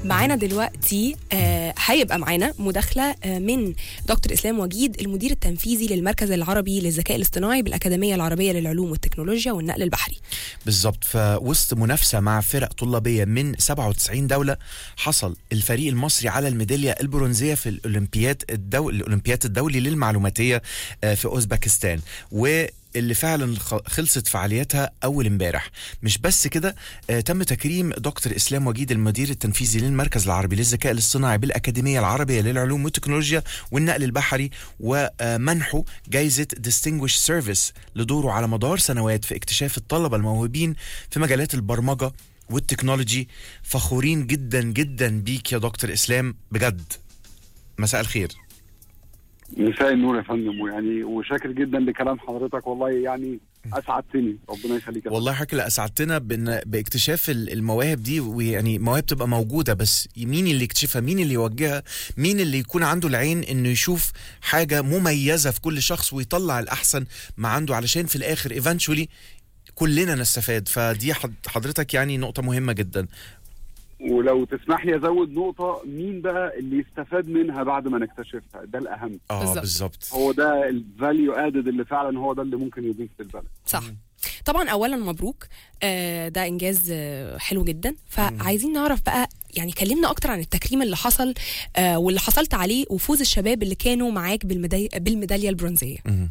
معانا دلوقتي آه هيبقى معانا مداخله آه من دكتور اسلام وجيد المدير التنفيذي للمركز العربي للذكاء الاصطناعي بالاكاديميه العربيه للعلوم والتكنولوجيا والنقل البحري بالظبط فوسط منافسه مع فرق طلابيه من 97 دوله حصل الفريق المصري على الميداليه البرونزيه في الاولمبياد الدول الاولمبياد الدولي للمعلوماتيه آه، في اوزبكستان و اللي فعلا خ- خلصت فعالياتها اول امبارح مش بس كده آه تم تكريم دكتور اسلام وجيد المدير التنفيذي للمركز العربي للذكاء الاصطناعي بالاكاديميه العربيه للعلوم والتكنولوجيا والنقل البحري ومنحه جائزه Distinguished Service لدوره على مدار سنوات في اكتشاف الطلبه الموهوبين في مجالات البرمجه والتكنولوجي فخورين جدا جدا بيك يا دكتور اسلام بجد مساء الخير مساء النور يا فندم ويعني وشاكر جدا لكلام حضرتك والله يعني اسعدتني ربنا يخليك يا والله حضرتك اللي اسعدتنا بان باكتشاف ال- المواهب دي ويعني مواهب تبقى موجوده بس مين اللي يكتشفها مين اللي يوجهها مين اللي يكون عنده العين انه يشوف حاجه مميزه في كل شخص ويطلع الاحسن ما عنده علشان في الاخر ايفنتشولي كلنا نستفاد فدي حض- حضرتك يعني نقطه مهمه جدا ولو تسمح لي ازود نقطه مين بقى اللي يستفاد منها بعد ما نكتشفها ده الاهم اه بالظبط. بالظبط هو ده الفاليو ادد اللي فعلا هو ده اللي ممكن يضيف للبلد صح طبعا اولا مبروك آه ده انجاز آه حلو جدا فعايزين نعرف بقى يعني كلمنا اكتر عن التكريم اللي حصل آه واللي حصلت عليه وفوز الشباب اللي كانوا معاك بالميداليه بالميداليه البرونزيه مهم.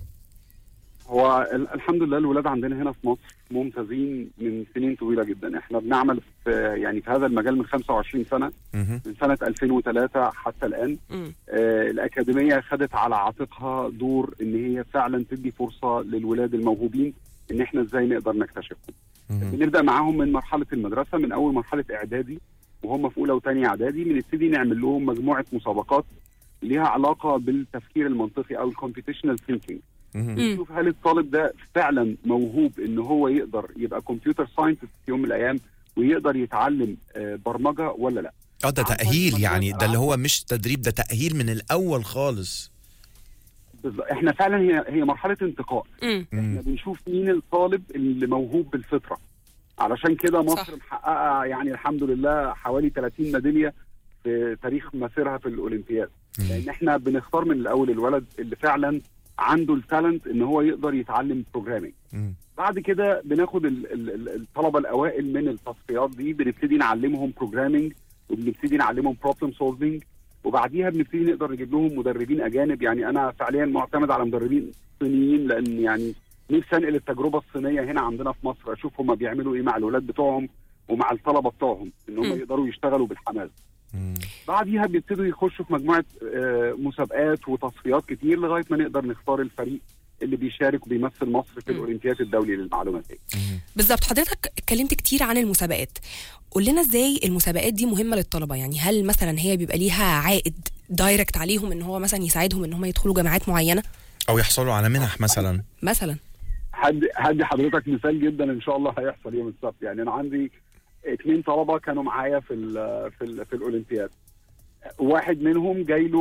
هو ال- الحمد لله الولاد عندنا هنا في مصر ممتازين من سنين طويله جدا احنا بنعمل في يعني في هذا المجال من 25 سنه مهم. من سنه 2003 حتى الان مم. آه، الأكاديمية خدت على عاتقها دور إن هي فعلا تدي فرصة للولاد الموهوبين إن إحنا إزاي نقدر نكتشفهم. مهم. بنبدأ معاهم من مرحلة المدرسة من أول مرحلة إعدادي وهم في أولى وثانية إعدادي بنبتدي نعمل لهم مجموعة مسابقات ليها علاقة بالتفكير المنطقي أو الكومبيتيشنال ثينكينج. مهم. مم. نشوف هل الطالب ده فعلا موهوب إن هو يقدر يبقى كمبيوتر ساينتست في يوم من الأيام ويقدر يتعلم آه، برمجة ولا لا. اه ده عن طريق تاهيل مجال يعني ده اللي الألعاب. هو مش تدريب ده تاهيل من الاول خالص بالظبط. احنا فعلا هي هي مرحلة انتقاء. مم. احنا بنشوف مين الطالب اللي موهوب بالفطره علشان كده صح. مصر محققه يعني الحمد لله حوالي 30 ميداليه في تاريخ مسيرها في الاولمبياد مم. لان احنا بنختار من الاول الولد اللي فعلا عنده التالنت ان هو يقدر يتعلم بروجرامينج مم. بعد كده بناخد ال- ال- ال- الطلبه الاوائل من التصفيات دي بنبتدي نعلمهم بروجرامينج وبنبتدي نعلمهم بروبلم سولفنج وبعديها بنبتدي نقدر نجيب لهم مدربين اجانب يعني انا فعليا معتمد على مدربين صينيين لان يعني نفسي انقل التجربه الصينيه هنا عندنا في مصر اشوف هم بيعملوا ايه مع الولاد بتوعهم ومع الطلبه بتوعهم ان هم مم. يقدروا يشتغلوا بالحماس مم. بعديها بيبتدوا يخشوا في مجموعه آه، مسابقات وتصفيات كتير لغايه ما نقدر نختار الفريق اللي بيشارك وبيمثل مصر في مم. الاولمبياد الدولي للمعلوماتيه مم. بالظبط حضرتك اتكلمت كتير عن المسابقات قول لنا ازاي المسابقات دي مهمه للطلبه يعني هل مثلا هي بيبقى ليها عائد دايركت عليهم ان هو مثلا يساعدهم ان هم يدخلوا جامعات معينه او يحصلوا على منح مثلا مثلا هدي هدي حضرتك مثال جدا ان شاء الله هيحصل يوم السبت يعني انا عندي اثنين طلبه كانوا معايا في ال في ال في الاولمبياد واحد منهم جاي له